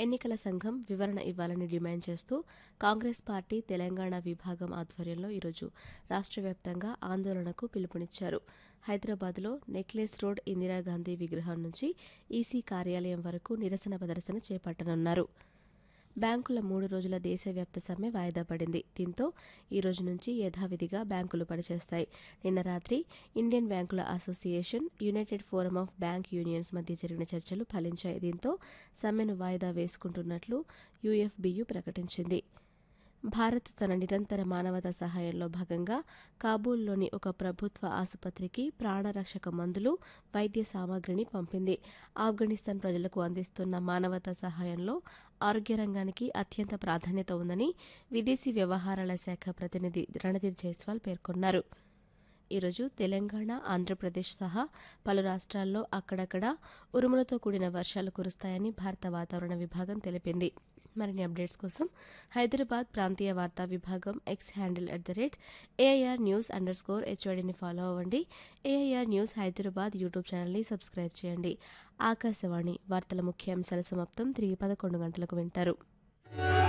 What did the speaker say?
ఎన్నికల సంఘం వివరణ ఇవ్వాలని డిమాండ్ చేస్తూ కాంగ్రెస్ పార్టీ తెలంగాణ విభాగం ఆధ్వర్యంలో ఈరోజు రాష్ట్ర వ్యాప్తంగా ఆందోళనకు పిలుపునిచ్చారు హైదరాబాద్లో నెక్లెస్ రోడ్ ఇందిరాగాంధీ విగ్రహం నుంచి ఈసీ కార్యాలయం వరకు నిరసన ప్రదర్శన చేపట్టనున్నారు బ్యాంకుల మూడు రోజుల దేశవ్యాప్త సమ్మె వాయిదా పడింది దీంతో ఈ రోజు నుంచి యథావిధిగా బ్యాంకులు పనిచేస్తాయి నిన్న రాత్రి ఇండియన్ బ్యాంకుల association united forum of bank unions మధ్య జరిగిన చర్చలు ఫలించాయి దీంతో సమ్మెను వాయిదా వేసుకుంటున్నట్లు యుఎఫ్బియు ప్రకటించింది భారత్ తన నిరంతర మానవతా సహాయంలో భాగంగా కాబూల్లోని ఒక ప్రభుత్వ ఆసుపత్రికి ప్రాణరక్షక మందులు వైద్య సామాగ్రిని పంపింది ఆఫ్ఘనిస్తాన్ ప్రజలకు అందిస్తున్న మానవతా సహాయంలో ఆరోగ్య రంగానికి అత్యంత ప్రాధాన్యత ఉందని విదేశీ వ్యవహారాల శాఖ ప్రతినిధి రణధీర్ జైస్వాల్ పేర్కొన్నారు ఈరోజు తెలంగాణ ఆంధ్రప్రదేశ్ సహా పలు రాష్ట్రాల్లో అక్కడక్కడ ఉరుములతో కూడిన వర్షాలు కురుస్తాయని భారత వాతావరణ విభాగం తెలిపింది మరిన్ని అప్డేట్స్ కోసం హైదరాబాద్ ప్రాంతీయ వార్తా విభాగం X handle at the rate AIR news underscore హెచ్ఓడిని ఫాలో అవ్వండి ఏఐఆర్ న్యూస్ హైదరాబాద్ యూట్యూబ్ ఛానల్ని సబ్స్క్రైబ్ చేయండి ఆకాశవాణి వార్తల ముఖ్యాంశాల సమాప్తం తిరిగి పదకొండు గంటలకు వింటారు